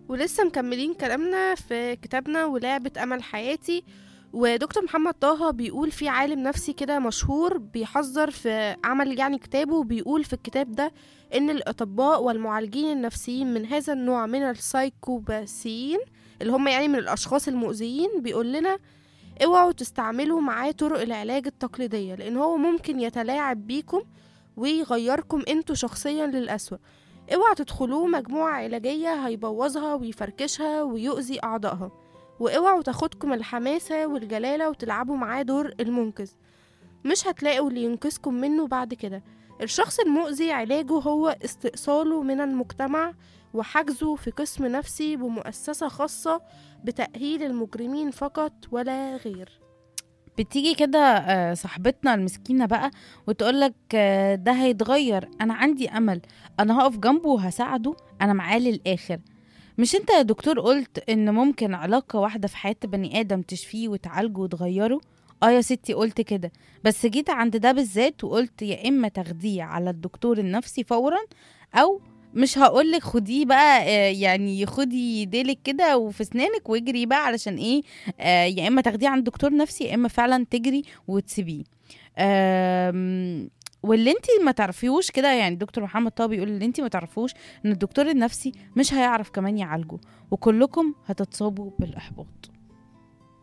ولسه مكملين كلامنا في كتابنا ولعبة أمل حياتي ودكتور محمد طه بيقول في عالم نفسي كده مشهور بيحذر في عمل يعني كتابه بيقول في الكتاب ده إن الأطباء والمعالجين النفسيين من هذا النوع من السايكوباسيين اللي هم يعني من الأشخاص المؤذيين بيقول لنا اوعوا تستعملوا معاه طرق العلاج التقليدية لأن هو ممكن يتلاعب بيكم ويغيركم انتوا شخصيا للأسوأ اوعى تدخلوه مجموعة علاجية هيبوظها ويفركشها ويؤذي أعضائها واوعوا تاخدكم الحماسة والجلالة وتلعبوا معاه دور المنقذ مش هتلاقوا اللي ينقذكم منه بعد كده الشخص المؤذي علاجه هو استئصاله من المجتمع وحجزه في قسم نفسي بمؤسسة خاصة بتأهيل المجرمين فقط ولا غير بتيجي كده آه، صاحبتنا المسكينة بقى وتقولك آه، ده هيتغير أنا عندي أمل أنا هقف جنبه وهساعده أنا معاه للآخر مش انت يا دكتور قلت ان ممكن علاقة واحدة في حياة بني آدم تشفيه وتعالجه وتغيره اه يا ستي قلت كده بس جيت عند ده بالذات وقلت يا اما تاخديه على الدكتور النفسي فورا او مش هقولك خديه بقى آه، يعني خدي ديلك كده وفي اسنانك واجري بقى علشان ايه آه، يا اما تاخديه عند دكتور نفسي يا اما فعلا تجري وتسيبيه آم، واللي انت ما تعرفيهوش كده يعني دكتور محمد طه بيقول اللي انت ما تعرفوش ان الدكتور النفسي مش هيعرف كمان يعالجه وكلكم هتتصابوا بالاحباط